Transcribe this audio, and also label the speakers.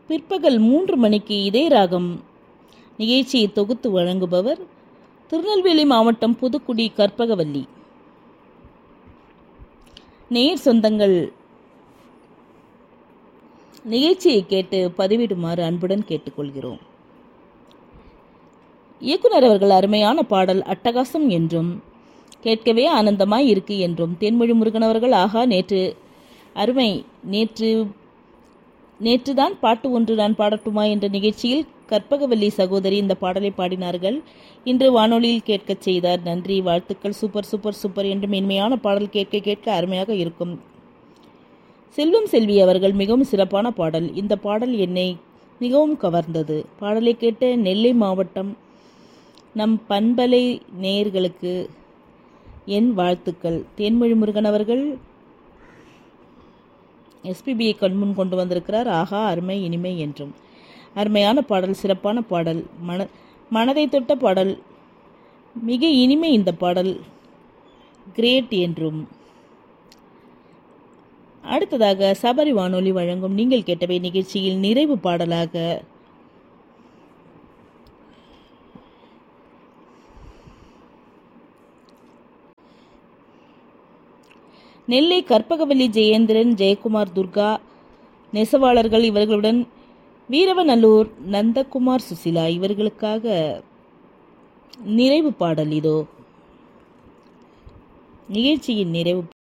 Speaker 1: பிற்பகல் மூன்று மணிக்கு இதே ராகம் நிகழ்ச்சியை தொகுத்து வழங்குபவர் திருநெல்வேலி மாவட்டம் புதுக்குடி கற்பகவல்லி நேர் சொந்தங்கள் நிகழ்ச்சியை கேட்டு பதிவிடுமாறு அன்புடன் கேட்டுக்கொள்கிறோம் இயக்குனர் அவர்கள் அருமையான பாடல் அட்டகாசம் என்றும் கேட்கவே ஆனந்தமாய் இருக்கு என்றும் தேன்மொழி முருகன் அவர்கள் ஆகா நேற்று அருமை நேற்று நேற்றுதான் பாட்டு ஒன்று நான் பாடட்டுமா என்ற நிகழ்ச்சியில் கற்பகவல்லி சகோதரி இந்த பாடலை பாடினார்கள் இன்று வானொலியில் கேட்கச் செய்தார் நன்றி வாழ்த்துக்கள் சூப்பர் சூப்பர் சூப்பர் என்று மென்மையான பாடல் கேட்க கேட்க அருமையாக இருக்கும் செல்வம் செல்வி அவர்கள் மிகவும் சிறப்பான பாடல் இந்த பாடல் என்னை மிகவும் கவர்ந்தது பாடலை கேட்ட நெல்லை மாவட்டம் நம் பண்பலை நேயர்களுக்கு என் வாழ்த்துக்கள் தேன்மொழி முருகன் அவர்கள் எஸ்பிபியை கண்முன் கொண்டு வந்திருக்கிறார் ஆஹா அருமை இனிமை என்றும் அருமையான பாடல் சிறப்பான பாடல் மன மனதை தொட்ட பாடல் மிக இனிமை இந்த பாடல் கிரேட் என்றும் அடுத்ததாக சபரி வானொலி வழங்கும் நீங்கள் கேட்டவை நிகழ்ச்சியில் நிறைவு பாடலாக நெல்லை கற்பகவல்லி ஜெயேந்திரன் ஜெயக்குமார் துர்கா நெசவாளர்கள் இவர்களுடன் வீரவநல்லூர் நந்தகுமார் சுசிலா இவர்களுக்காக நிறைவு பாடல் இதோ நிகழ்ச்சியின் நிறைவு